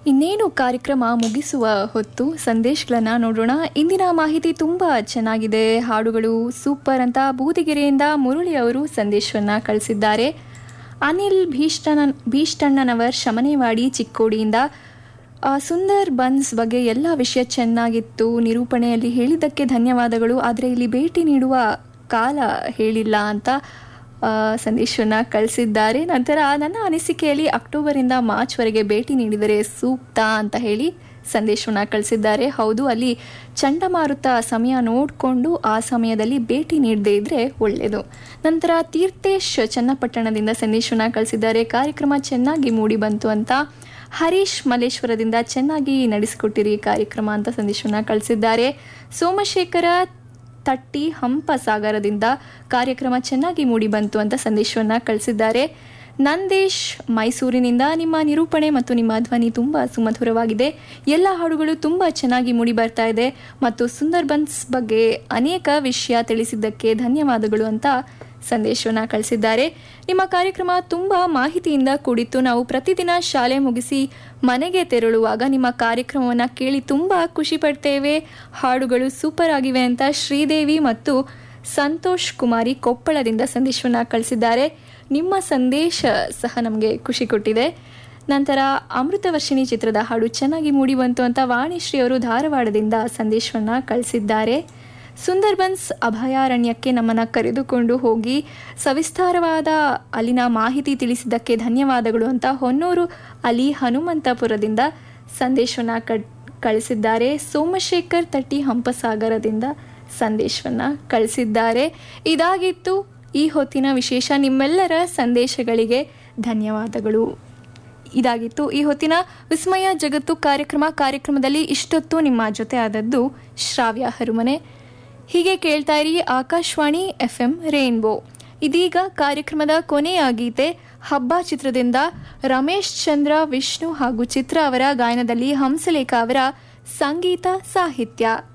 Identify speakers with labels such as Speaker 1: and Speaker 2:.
Speaker 1: ಇನ್ನೇನು ಕಾರ್ಯಕ್ರಮ ಮುಗಿಸುವ ಹೊತ್ತು ಸಂದೇಶಗಳನ್ನು ನೋಡೋಣ ಇಂದಿನ ಮಾಹಿತಿ ತುಂಬ ಚೆನ್ನಾಗಿದೆ ಹಾಡುಗಳು ಸೂಪರ್ ಅಂತ ಬೂದಿಗೆರೆಯಿಂದ ಮುರಳಿ ಅವರು ಸಂದೇಶವನ್ನು ಕಳಿಸಿದ್ದಾರೆ ಅನಿಲ್ ಭೀಷ್ಟನ ಭೀಷ್ಟಣ್ಣನವರ್ ಶಮನೇವಾಡಿ ಚಿಕ್ಕೋಡಿಯಿಂದ ಆ, ಸುಂದರ್ ಬನ್ಸ್ ಬಗ್ಗೆ ಎಲ್ಲ ವಿಷಯ ಚೆನ್ನಾಗಿತ್ತು ನಿರೂಪಣೆಯಲ್ಲಿ ಹೇಳಿದ್ದಕ್ಕೆ ಧನ್ಯವಾದಗಳು ಆದರೆ ಇಲ್ಲಿ ಭೇಟಿ ನೀಡುವ ಕಾಲ ಹೇಳಿಲ್ಲ ಅಂತ ಸಂದೇಶವನ್ನು ಕಳಿಸಿದ್ದಾರೆ ನಂತರ ನನ್ನ ಅನಿಸಿಕೆಯಲ್ಲಿ ಅಕ್ಟೋಬರಿಂದ ಮಾರ್ಚ್ವರೆಗೆ ಭೇಟಿ ನೀಡಿದರೆ ಸೂಕ್ತ ಅಂತ ಹೇಳಿ ಸಂದೇಶವನ್ನು ಕಳಿಸಿದ್ದಾರೆ ಹೌದು ಅಲ್ಲಿ ಚಂಡಮಾರುತ ಸಮಯ ನೋಡಿಕೊಂಡು ಆ ಸಮಯದಲ್ಲಿ ಭೇಟಿ ನೀಡದೇ ಇದ್ರೆ ಒಳ್ಳೆಯದು ನಂತರ ತೀರ್ಥೇಶ್ ಚನ್ನಪಟ್ಟಣದಿಂದ ಸಂದೇಶವನ್ನು ಕಳಿಸಿದ್ದಾರೆ ಕಾರ್ಯಕ್ರಮ ಚೆನ್ನಾಗಿ ಮೂಡಿ ಬಂತು ಅಂತ ಹರೀಶ್ ಮಲ್ಲೇಶ್ವರದಿಂದ ಚೆನ್ನಾಗಿ ನಡೆಸಿಕೊಟ್ಟಿರಿ ಕಾರ್ಯಕ್ರಮ ಅಂತ ಸಂದೇಶವನ್ನು ಕಳಿಸಿದ್ದಾರೆ ಸೋಮಶೇಖರ ತಟ್ಟಿ ಹಂಪ ಸಾಗರದಿಂದ ಕಾರ್ಯಕ್ರಮ ಚೆನ್ನಾಗಿ ಮೂಡಿ ಬಂತು ಅಂತ ಸಂದೇಶವನ್ನು ಕಳಿಸಿದ್ದಾರೆ ನಂದೇಶ್ ಮೈಸೂರಿನಿಂದ ನಿಮ್ಮ ನಿರೂಪಣೆ ಮತ್ತು ನಿಮ್ಮ ಧ್ವನಿ ತುಂಬ ಸುಮಧುರವಾಗಿದೆ ಎಲ್ಲ ಹಾಡುಗಳು ತುಂಬ ಚೆನ್ನಾಗಿ ಮೂಡಿ ಬರ್ತಾ ಇದೆ ಮತ್ತು ಸುಂದರ್ಬನ್ಸ್ ಬಗ್ಗೆ ಅನೇಕ ವಿಷಯ ತಿಳಿಸಿದ್ದಕ್ಕೆ ಧನ್ಯವಾದಗಳು ಅಂತ ಸಂದೇಶವನ್ನು ಕಳಿಸಿದ್ದಾರೆ ನಿಮ್ಮ ಕಾರ್ಯಕ್ರಮ ತುಂಬ ಮಾಹಿತಿಯಿಂದ ಕೂಡಿತ್ತು ನಾವು ಪ್ರತಿದಿನ ಶಾಲೆ ಮುಗಿಸಿ ಮನೆಗೆ ತೆರಳುವಾಗ ನಿಮ್ಮ ಕಾರ್ಯಕ್ರಮವನ್ನು ಕೇಳಿ ತುಂಬ ಖುಷಿ ಪಡ್ತೇವೆ ಹಾಡುಗಳು ಸೂಪರ್ ಆಗಿವೆ ಅಂತ ಶ್ರೀದೇವಿ ಮತ್ತು ಸಂತೋಷ್ ಕುಮಾರಿ ಕೊಪ್ಪಳದಿಂದ ಸಂದೇಶವನ್ನು ಕಳಿಸಿದ್ದಾರೆ ನಿಮ್ಮ ಸಂದೇಶ ಸಹ ನಮಗೆ ಖುಷಿ ಕೊಟ್ಟಿದೆ ನಂತರ ಅಮೃತವರ್ಷಿಣಿ ಚಿತ್ರದ ಹಾಡು ಚೆನ್ನಾಗಿ ಮೂಡಿ ಬಂತು ಅಂತ ವಾಣಿಶ್ರೀ ಅವರು ಧಾರವಾಡದಿಂದ ಸಂದೇಶವನ್ನು ಕಳಿಸಿದ್ದಾರೆ ಸುಂದರ್ಬನ್ಸ್ ಅಭಯಾರಣ್ಯಕ್ಕೆ ನಮ್ಮನ್ನು ಕರೆದುಕೊಂಡು ಹೋಗಿ ಸವಿಸ್ತಾರವಾದ ಅಲ್ಲಿನ ಮಾಹಿತಿ ತಿಳಿಸಿದ್ದಕ್ಕೆ ಧನ್ಯವಾದಗಳು ಅಂತ ಹೊನ್ನೂರು ಅಲಿ ಹನುಮಂತಪುರದಿಂದ ಸಂದೇಶವನ್ನು ಕಟ್ ಕಳಿಸಿದ್ದಾರೆ ಸೋಮಶೇಖರ್ ತಟ್ಟಿ ಹಂಪಸಾಗರದಿಂದ ಸಂದೇಶವನ್ನು ಕಳಿಸಿದ್ದಾರೆ ಇದಾಗಿತ್ತು ಈ ಹೊತ್ತಿನ ವಿಶೇಷ ನಿಮ್ಮೆಲ್ಲರ ಸಂದೇಶಗಳಿಗೆ ಧನ್ಯವಾದಗಳು ಇದಾಗಿತ್ತು ಈ ಹೊತ್ತಿನ ವಿಸ್ಮಯ ಜಗತ್ತು ಕಾರ್ಯಕ್ರಮ ಕಾರ್ಯಕ್ರಮದಲ್ಲಿ ಇಷ್ಟೊತ್ತು ನಿಮ್ಮ ಜೊತೆ ಆದದ್ದು ಶ್ರಾವ್ಯ ಹರುಮನೆ ಹೀಗೆ ಕೇಳ್ತಾ ಇರಿ ಆಕಾಶವಾಣಿ ಎಫ್ ಎಂ ರೇನ್ಬೋ ಇದೀಗ ಕಾರ್ಯಕ್ರಮದ ಕೊನೆಯ ಗೀತೆ ಹಬ್ಬ ಚಿತ್ರದಿಂದ ರಮೇಶ್ ಚಂದ್ರ ವಿಷ್ಣು ಹಾಗೂ ಚಿತ್ರ ಅವರ ಗಾಯನದಲ್ಲಿ ಹಂಸಲೇಖ ಅವರ ಸಂಗೀತ ಸಾಹಿತ್ಯ